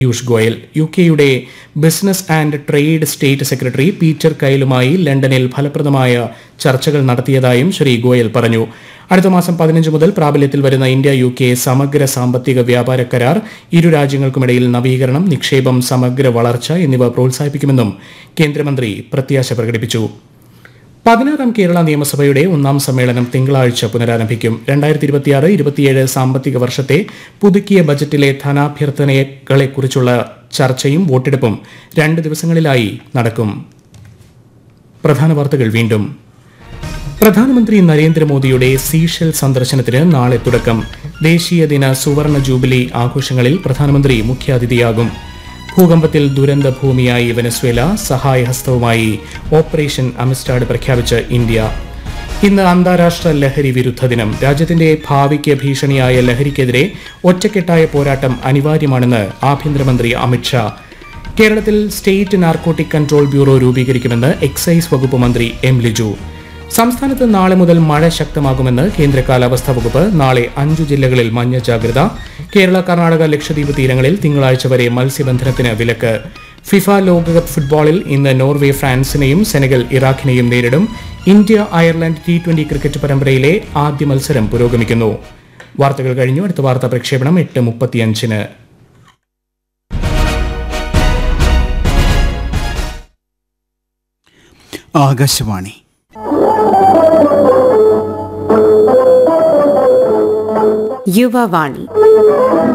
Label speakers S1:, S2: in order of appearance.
S1: Piyush Goyal U കെയുടെ business and trade state secretary Peter കൈലുമായി ലണ്ടനിൽ ഫലപ്രദമായ ചർച്ചകൾ നടത്തിയതായും ശ്രീ ഗോയൽ പറഞ്ഞു അടുത്ത മാസം പതിനഞ്ച് മുതൽ പ്രാബല്യത്തിൽ വരുന്ന ഇന്ത്യ യു കെ സമഗ്ര സാമ്പത്തിക വ്യാപാര കരാർ ഇരു രാജ്യങ്ങൾക്കുമിടയിൽ നവീകരണം നിക്ഷേപം സമഗ്ര വളർച്ച എന്നിവ പ്രോത്സാഹിപ്പിക്കുമെന്നും കേന്ദ്രമന്ത്രി പ്രത്യാശ പ്രകടിപ്പിച്ചു പതിനാറാം കേരള നിയമസഭയുടെ ഒന്നാം സമ്മേളനം തിങ്കളാഴ്ച പുനരാരംഭിക്കും രണ്ടായിരത്തി ഇരുപത്തിയാറ് ഇരുപത്തിയേഴ് സാമ്പത്തിക വർഷത്തെ പുതുക്കിയ ബജറ്റിലെ ധനാഭ്യർത്ഥനകളെക്കുറിച്ചുള്ള ചർച്ചയും വോട്ടെടുപ്പും രണ്ട് ദിവസങ്ങളിലായി നടക്കും പ്രധാന വാർത്തകൾ വീണ്ടും പ്രധാനമന്ത്രി നരേന്ദ്രമോദിയുടെ സീഷെൽ സന്ദർശനത്തിന് നാളെ തുടക്കം ദേശീയ ദിന സുവർണ ജൂബിലി ആഘോഷങ്ങളിൽ പ്രധാനമന്ത്രി മുഖ്യാതിഥിയാകും ഭൂകമ്പത്തിൽ ദുരന്ത ഭൂമിയായി വെനസ്വേല സഹായഹസ്തവുമായി ഓപ്പറേഷൻ അമിസ്റ്റാഡ് പ്രഖ്യാപിച്ച് ഇന്ത്യ ഇന്ന് അന്താരാഷ്ട്ര ലഹരി വിരുദ്ധ ദിനം രാജ്യത്തിന്റെ ഭാവിക്ക് ഭീഷണിയായ ലഹരിക്കെതിരെ ഒറ്റക്കെട്ടായ പോരാട്ടം അനിവാര്യമാണെന്ന് ആഭ്യന്തരമന്ത്രി അമിത്ഷാ കേരളത്തിൽ സ്റ്റേറ്റ് നാർക്കോട്ടിക് കൺട്രോൾ ബ്യൂറോ രൂപീകരിക്കുമെന്ന് എക്സൈസ് വകുപ്പ് മന്ത്രി എം ലിജു സംസ്ഥാനത്ത് നാളെ മുതൽ മഴ ശക്തമാകുമെന്ന് കേന്ദ്ര കാലാവസ്ഥാ വകുപ്പ് നാളെ അഞ്ചു ജില്ലകളിൽ മഞ്ഞ ജാഗ്രത കേരള കർണാടക ലക്ഷദ്വീപ് തീരങ്ങളിൽ തിങ്കളാഴ്ച വരെ മത്സ്യബന്ധനത്തിന് വിലക്ക് ഫിഫ ലോകകപ്പ് ഫുട്ബോളിൽ ഇന്ന് നോർവേ ഫ്രാൻസിനെയും സെനഗൽ ഇറാഖിനെയും നേരിടും India Ireland T twenty cricket പരമ്പരയിലെ ആദ്യ മത്സരം പുരോഗമിക്കുന്നു വാർത്തകൾ കഴിഞ്ഞു അടുത്ത വാർത്താ പ്രക്ഷേപണം എട്ട് മുപ്പത്തിയഞ്ചിന്
S2: ആകാശവാണി
S3: യുവവാണി